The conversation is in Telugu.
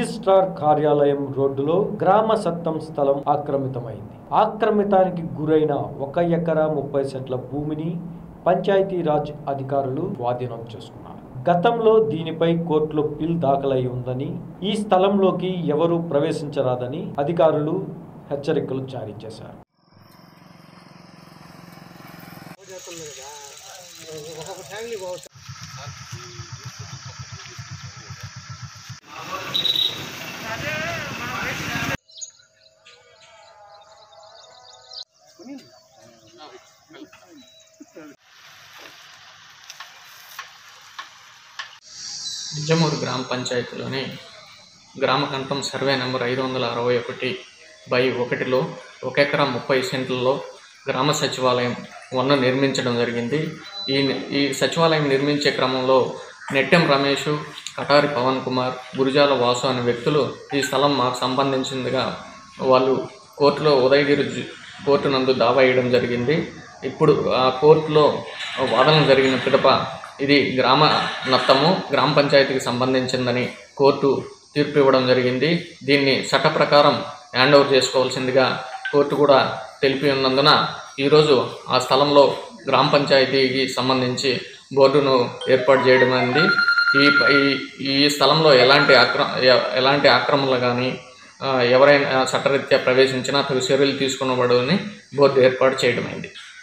రిజిస్ట్రార్ కార్యాలయం రోడ్డులో గ్రామ సత్తం స్థలం ఆక్రమితమైంది ఆక్రమితానికి గురైన ఒక ఎకరా ముప్పై సెంట్ల భూమిని పంచాయతీరాజ్ అధికారులు స్వాధీనం చేసుకున్నారు గతంలో దీనిపై కోర్టులో పిల్ దాఖలై ఉందని ఈ స్థలంలోకి ఎవరూ ప్రవేశించరాదని అధికారులు హెచ్చరికలు జారీ చేశారు నిజమూరు గ్రామ పంచాయతీలోని గ్రామ కంఠం సర్వే నెంబర్ ఐదు వందల అరవై ఒకటి బై ఒకటిలో ఒక ఎకరా ముప్పై సెంట్లలో గ్రామ సచివాలయం వన్ నిర్మించడం జరిగింది ఈ ఈ సచివాలయం నిర్మించే క్రమంలో నెట్టెం రమేష్ కటారి పవన్ కుమార్ గురుజాల వాసు అనే వ్యక్తులు ఈ స్థలం మాకు సంబంధించిందిగా వాళ్ళు కోర్టులో ఉదయగిరి జు- కోర్టు నందు దావా వేయడం జరిగింది ఇప్పుడు ఆ కోర్టులో వాదన జరిగిన పిదప ఇది గ్రామ నత్తము గ్రామ పంచాయతీకి సంబంధించిందని కోర్టు తీర్పు ఇవ్వడం జరిగింది దీన్ని చట్ట ప్రకారం హ్యాండ్ ఓవర్ చేసుకోవాల్సిందిగా కోర్టు కూడా తెలిపి ఉన్నందున ఈరోజు ఆ స్థలంలో గ్రామ పంచాయతీకి సంబంధించి బోర్డును ఏర్పాటు చేయడం అయింది ఈ ఈ- ఈ స్థలంలో ఎలాంటి ఆక్ర ఎ- ఎలాంటి ఆక్రమణలు కానీ ఎవరైనా చట్టరీత్యా ప్రవేశించినా తగు చర్యలు తీసుకునబడని బోర్డు ఏర్పాటు చేయడమైంది